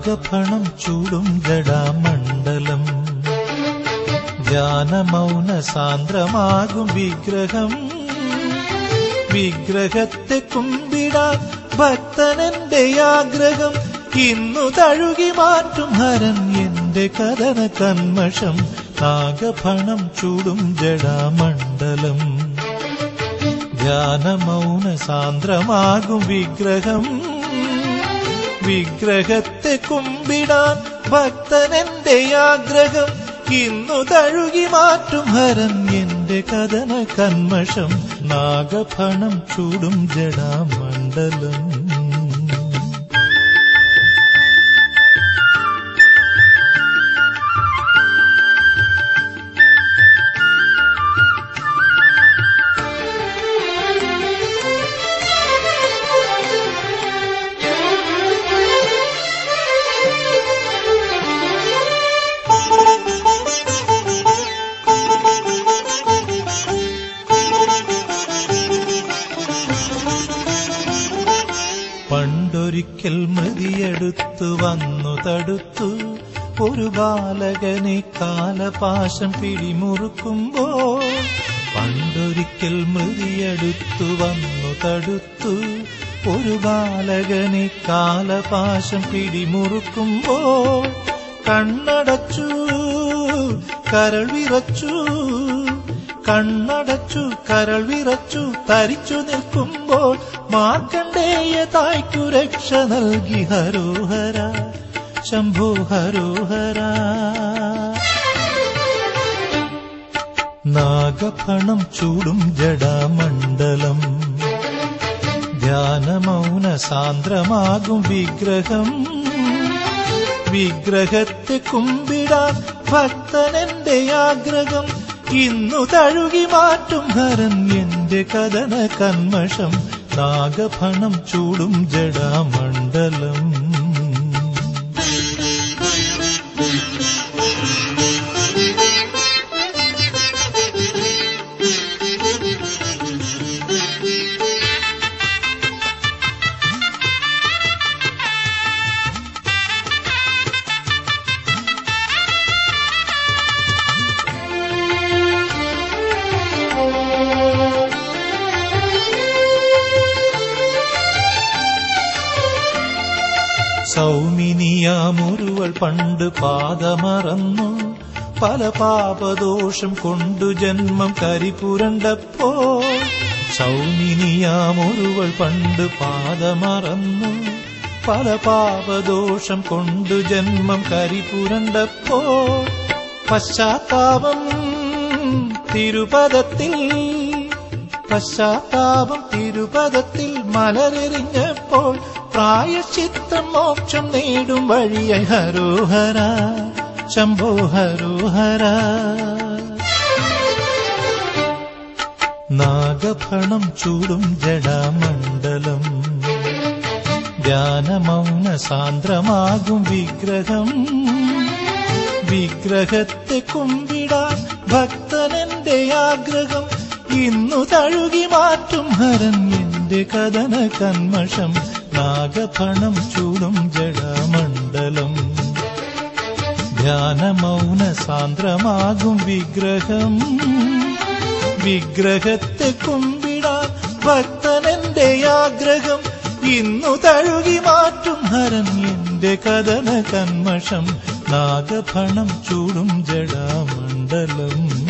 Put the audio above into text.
നാഗഫണം ചൂടും ജടാമണ്ഡലം ധ്യാനമൗന സാന്ദ്രമാകും വിഗ്രഹം വിഗ്രഹത്തെ കുമ്പിടാൻ ഭക്തനെന്റെ ആഗ്രഹം ഇന്നു തഴുകി മാറ്റും ഹരൻ എന്റെ കഥന കന്മഷം നാഗഫണം ചൂടും ജടാമണ്ഡലം ധ്യാനമൗന സാന്ദ്രമാകും വിഗ്രഹം വിഗ്രഹത്തെ കുമ്പിടാൻ ഭക്തനെന്റെ ആഗ്രഹം ഇന്നു തഴുകി മാറ്റും ഹരൻ എന്റെ കഥന കന്മഷം നാഗഫണം ചൂടും ജടാമണ്ഡലം പണ്ടൊരിക്കൽ മൃതിയെടുത്തു വന്നു തടുത്തു ഒരു ബാലകനെ കാലപാശം പിടിമുറുക്കുമ്പോൾ പണ്ടൊരിക്കൽ മൃതിയെടുത്തു വന്നു തടുത്തു ഒരു ബാലകനെ കാലപാശം പിടിമുറുക്കുമ്പോൾ കണ്ണടച്ചു കരൾ വിറച്ചു കണ്ണടച്ചു കരൾ വിറച്ചു തരിച്ചു നിൽക്കുമ്പോൾ മാർക്കണ്ടേയ തായ്ക്കു രക്ഷ നൽകി ഹരോഹര ശംഭോ ഹരോഹര നാഗഫണം ചൂടും ജടാമണ്ഡലം ധ്യാനമൗന സാന്ദ്രമാകും വിഗ്രഹം വിഗ്രഹത്തെ കുമ്പിടാൻ ഭക്തനെന്റെ ആഗ്രഹം ഇന്നു തഴുകി മാറ്റും ഹരൻ എന്റെ കഥന കന്മഷം നാഗഫണം ചൂടും ജടാമണ്ഡലം സൗമിനിയാമൊരുവൾ പണ്ട് പാദമറന്നു പല പാപദോഷം കൊണ്ടു ജന്മം കരിപുരണ്ടപ്പോ സൗമിനിയാമൊരുവൾ പണ്ട് പാദമറന്നു പല പാപദോഷം കൊണ്ടു ജന്മം കരിപുരണ്ടപ്പോ പശ്ചാത്താപം തിരുപദത്തിൽ പശ്ചാത്താപം തിരുപദത്തിൽ മലരെറിഞ്ഞപ്പോൾ പ്രായശ്ചിത്തം മോക്ഷം നേടും വഴിയ ഹരോഹര ശംഭോ ഹരോഹര നാഗഫണം ചൂടും ജടാമണ്ഡലം ധ്യാനമൗന സാന്ദ്രമാകും വിഗ്രഹം വിഗ്രഹത്തെ കുമ്പിടാൻ ഭക്തനെന്റെ ആഗ്രഹം ഇന്നു തഴുകി മാറ്റും ഹരൻ എന്റെ കഥന കന്മഷം നാഗഫണം ചൂടും ജടാമണ്ഡലം ധ്യാനമൗന സാന്ദ്രമാകും വിഗ്രഹം വിഗ്രഹത്തെ കുമ്പിടാൻ ഭക്തനെന്റെ ആഗ്രഹം ഇന്നു തഴുകി മാറ്റും ഹരൻ എന്റെ കഥന കന്മഷം നാഗഫണം ചൂടും ജടാമണ്ഡലം